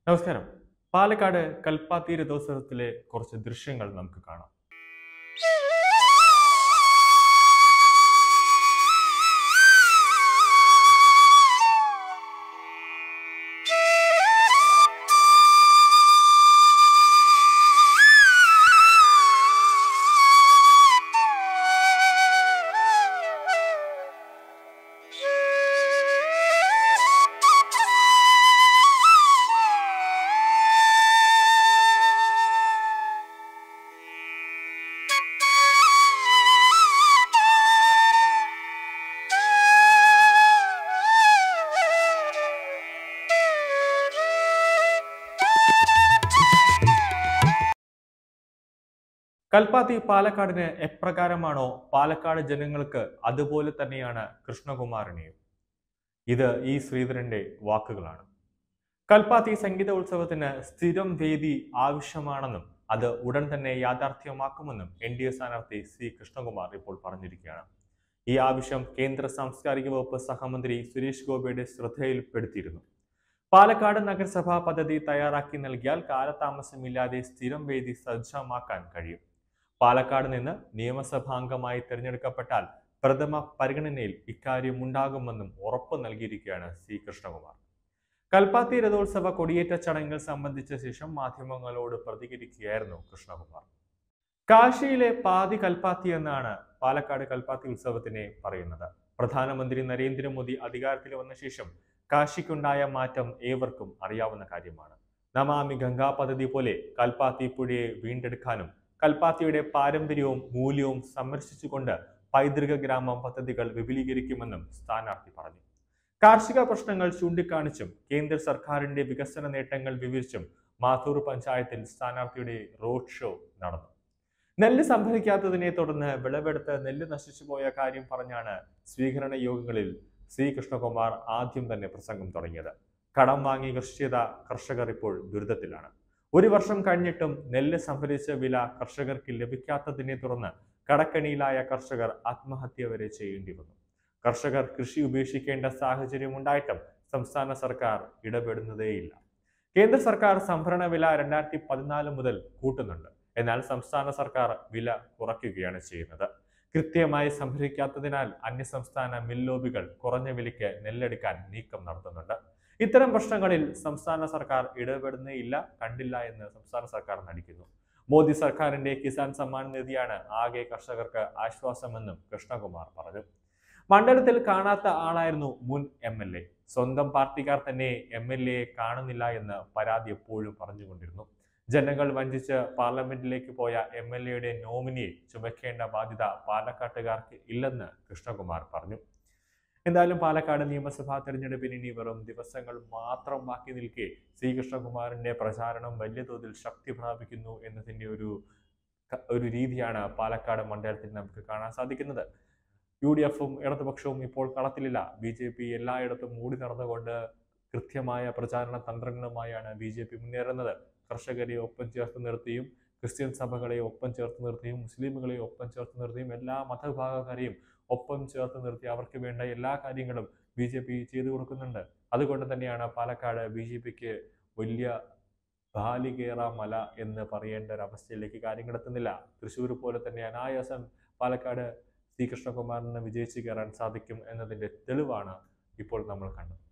നമസ്കാരം പാലക്കാട് കൽപ്പാത്തി രഥോത്സവത്തിലെ കുറച്ച് ദൃശ്യങ്ങൾ നമുക്ക് കാണാം കൽപ്പാത്തി പാലക്കാടിന് എപ്രകാരമാണോ പാലക്കാട് ജനങ്ങൾക്ക് അതുപോലെ തന്നെയാണ് കൃഷ്ണകുമാരനെയും ഇത് ഈ ശ്രീധരന്റെ വാക്കുകളാണ് കൽപ്പാത്തി സംഗീത ഉത്സവത്തിന് സ്ഥിരം വേദി ആവശ്യമാണെന്നും അത് ഉടൻ തന്നെ യാഥാർത്ഥ്യമാക്കുമെന്നും എൻ ഡി എ സ്ഥാനാർത്ഥി സി കൃഷ്ണകുമാർ ഇപ്പോൾ പറഞ്ഞിരിക്കുകയാണ് ഈ ആവശ്യം കേന്ദ്ര സാംസ്കാരിക വകുപ്പ് സഹമന്ത്രി സുരേഷ് ഗോപിയുടെ ശ്രദ്ധയിൽപ്പെടുത്തിയിരുന്നു പാലക്കാട് നഗരസഭ പദ്ധതി തയ്യാറാക്കി നൽകിയാൽ കാലതാമസമില്ലാതെ സ്ഥിരം വേദി സജ്ജമാക്കാൻ കഴിയും പാലക്കാട് നിന്ന് നിയമസഭാംഗമായി തിരഞ്ഞെടുക്കപ്പെട്ടാൽ പ്രഥമ പരിഗണനയിൽ ഇക്കാര്യം ഉണ്ടാകുമെന്നും ഉറപ്പ് നൽകിയിരിക്കുകയാണ് സി കൃഷ്ണകുമാർ കൽപ്പാത്തി രഥോത്സവ കൊടിയേറ്റ ചടങ്ങുകൾ സംബന്ധിച്ച ശേഷം മാധ്യമങ്ങളോട് പ്രതികരിക്കുകയായിരുന്നു കൃഷ്ണകുമാർ കാശിയിലെ പാതി കൽപ്പാത്തി എന്നാണ് പാലക്കാട് കൽപ്പാത്തി ഉത്സവത്തിനെ പറയുന്നത് പ്രധാനമന്ത്രി നരേന്ദ്രമോദി അധികാരത്തിൽ വന്ന ശേഷം കാശിക്കുണ്ടായ മാറ്റം ഏവർക്കും അറിയാവുന്ന കാര്യമാണ് നമാമി ഗംഗാ പദ്ധതി പോലെ കൽപ്പാത്തി പുഴയെ വീണ്ടെടുക്കാനും കൽപ്പാത്തിയുടെ പാരമ്പര്യവും മൂല്യവും സംരക്ഷിച്ചുകൊണ്ട് പൈതൃക ഗ്രാമം പദ്ധതികൾ വിപുലീകരിക്കുമെന്നും സ്ഥാനാർത്ഥി പറഞ്ഞു കാർഷിക പ്രശ്നങ്ങൾ ചൂണ്ടിക്കാണിച്ചും കേന്ദ്ര സർക്കാരിന്റെ വികസന നേട്ടങ്ങൾ വിവരിച്ചും മാത്തൂർ പഞ്ചായത്തിൽ സ്ഥാനാർത്ഥിയുടെ റോഡ് ഷോ നടന്നു നെല്ല് സംഭരിക്കാത്തതിനെ തുടർന്ന് വിളവെടുത്ത് നെല്ല് നശിച്ചുപോയ കാര്യം പറഞ്ഞാണ് സ്വീകരണ യോഗങ്ങളിൽ സി കൃഷ്ണകുമാർ ആദ്യം തന്നെ പ്രസംഗം തുടങ്ങിയത് കടം വാങ്ങി കൃഷി ചെയ്ത കർഷകർ ഇപ്പോൾ ദുരിതത്തിലാണ് ഒരു വർഷം കഴിഞ്ഞിട്ടും നെല്ല് സംഭരിച്ച വില കർഷകർക്ക് ലഭിക്കാത്തതിനെ തുടർന്ന് കടക്കണിയിലായ കർഷകർ ആത്മഹത്യ വരെ ചെയ്യേണ്ടി വന്നു കർഷകർ കൃഷി ഉപേക്ഷിക്കേണ്ട സാഹചര്യം ഉണ്ടായിട്ടും സംസ്ഥാന സർക്കാർ ഇടപെടുന്നതേയില്ല കേന്ദ്ര സർക്കാർ സംഭരണ വില രണ്ടായിരത്തി പതിനാല് മുതൽ കൂട്ടുന്നുണ്ട് എന്നാൽ സംസ്ഥാന സർക്കാർ വില കുറയ്ക്കുകയാണ് ചെയ്യുന്നത് കൃത്യമായി സംഭരിക്കാത്തതിനാൽ അന്യസംസ്ഥാന മില്ലോബികൾ കുറഞ്ഞ വിലയ്ക്ക് നെല്ലെടുക്കാൻ നീക്കം നടത്തുന്നുണ്ട് ഇത്തരം പ്രശ്നങ്ങളിൽ സംസ്ഥാന സർക്കാർ ഇടപെടുന്നേയില്ല കണ്ടില്ല എന്ന് സംസ്ഥാന സർക്കാർ നടിക്കുന്നു മോദി സർക്കാരിന്റെ കിസാൻ സമ്മാൻ നിധിയാണ് ആകെ കർഷകർക്ക് ആശ്വാസമെന്നും കൃഷ്ണകുമാർ പറഞ്ഞു മണ്ഡലത്തിൽ കാണാത്ത ആളായിരുന്നു മുൻ എം എൽ എ സ്വന്തം പാർട്ടിക്കാർ തന്നെ എം എൽ എ കാണുന്നില്ല എന്ന് പരാതി എപ്പോഴും പറഞ്ഞുകൊണ്ടിരുന്നു ജനങ്ങൾ വഞ്ചിച്ച് പാർലമെന്റിലേക്ക് പോയ എം എൽ എയുടെ നോമിനിയെ ചുമക്കേണ്ട ബാധ്യത പാലക്കാട്ടുകാർക്ക് ഇല്ലെന്ന് കൃഷ്ണകുമാർ പറഞ്ഞു എന്തായാലും പാലക്കാട് നിയമസഭാ തെരഞ്ഞെടുപ്പിന് ഇനി വെറും ദിവസങ്ങൾ മാത്രം ബാക്കി നിൽക്കെ സി കൃഷ്ണകുമാറിന്റെ പ്രചാരണം വലിയ തോതിൽ ശക്തി പ്രാപിക്കുന്നു എന്നതിന്റെ ഒരു ഒരു രീതിയാണ് പാലക്കാട് മണ്ഡലത്തിൽ നമുക്ക് കാണാൻ സാധിക്കുന്നത് യു ഡി എഫും ഇടതുപക്ഷവും ഇപ്പോൾ കളത്തിലില്ല ബി ജെ പി എല്ലായിടത്തും മൂടി നടന്നുകൊണ്ട് കൃത്യമായ പ്രചാരണ തന്ത്രങ്ങളുമായാണ് ബി ജെ പി മുന്നേറുന്നത് കർഷകരെ ഒപ്പം ചേർത്ത് നിർത്തിയും ക്രിസ്ത്യൻ സഭകളെ ഒപ്പം ചേർത്ത് നിർത്തിയും മുസ്ലിമുകളെ ഒപ്പം ചേർത്ത് നിർത്തിയും എല്ലാ മതവിഭാഗക്കാരെയും ഒപ്പം ചേർത്ത് നിർത്തി അവർക്ക് വേണ്ട എല്ലാ കാര്യങ്ങളും ബി ജെ പി ചെയ്തു കൊടുക്കുന്നുണ്ട് അതുകൊണ്ട് തന്നെയാണ് പാലക്കാട് ബി ജെ പിക്ക് വലിയ ബാലികേറ മല എന്ന് പറയേണ്ട ഒരു അവസ്ഥയിലേക്ക് കാര്യങ്ങൾ എത്തുന്നില്ല തൃശ്ശൂർ പോലെ തന്നെ അനായാസം പാലക്കാട് സി കൃഷ്ണകുമാറിന് വിജയിച്ച് കയറാൻ സാധിക്കും എന്നതിൻ്റെ തെളിവാണ് ഇപ്പോൾ നമ്മൾ കണ്ടത്